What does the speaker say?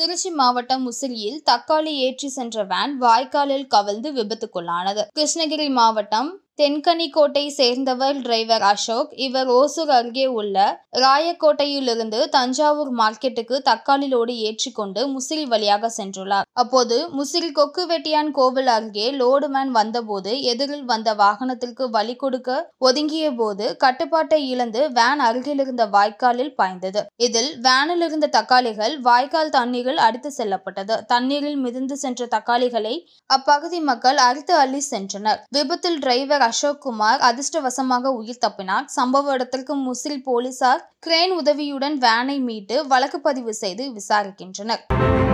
திருச்சி மாவட்டம் முசிறியில் தக்காளி ஏற்றி சென்ற வேன் வாய்க்காலில் கவிழ்ந்து விபத்துக்குள்ளானது கிருஷ்ணகிரி மாவட்டம் தென்கனிக்கோட்டை சேர்ந்தவர் டிரைவர் அசோக் இவர் ஓசூர் அருகே உள்ள ராயக்கோட்டையிலிருந்து தஞ்சாவூர் மார்க்கெட்டுக்கு தக்காளி லோடு ஏற்றிக்கொண்டு முசிறி வழியாக சென்றுள்ளார் அப்போது முசிறி கொக்கு வெட்டியான் கோவில் அருகே லோடு வேன் வந்தபோது எதிரில் வந்த வாகனத்திற்கு வழி கொடுக்க ஒதுங்கிய போது கட்டுப்பாட்டை இழந்து வேன் அருகிலிருந்த வாய்க்காலில் பாய்ந்தது இதில் வேனில் இருந்த தக்காளிகள் வாய்க்கால் தண்ணீரில் அடித்து செல்லப்பட்டது தண்ணீரில் மிதந்து சென்ற தக்காளிகளை அப்பகுதி மக்கள் அறுத்து அள்ளி சென்றனர் விபத்தில் டிரைவர் அசோக் குமார் அதிர்ஷ்டவசமாக உயிர் தப்பினார் சம்பவ இடத்திற்கு முசில் போலீசார் கிரேன் உதவியுடன் வேனை மீட்டு வழக்கு பதிவு செய்து விசாரிக்கின்றனர்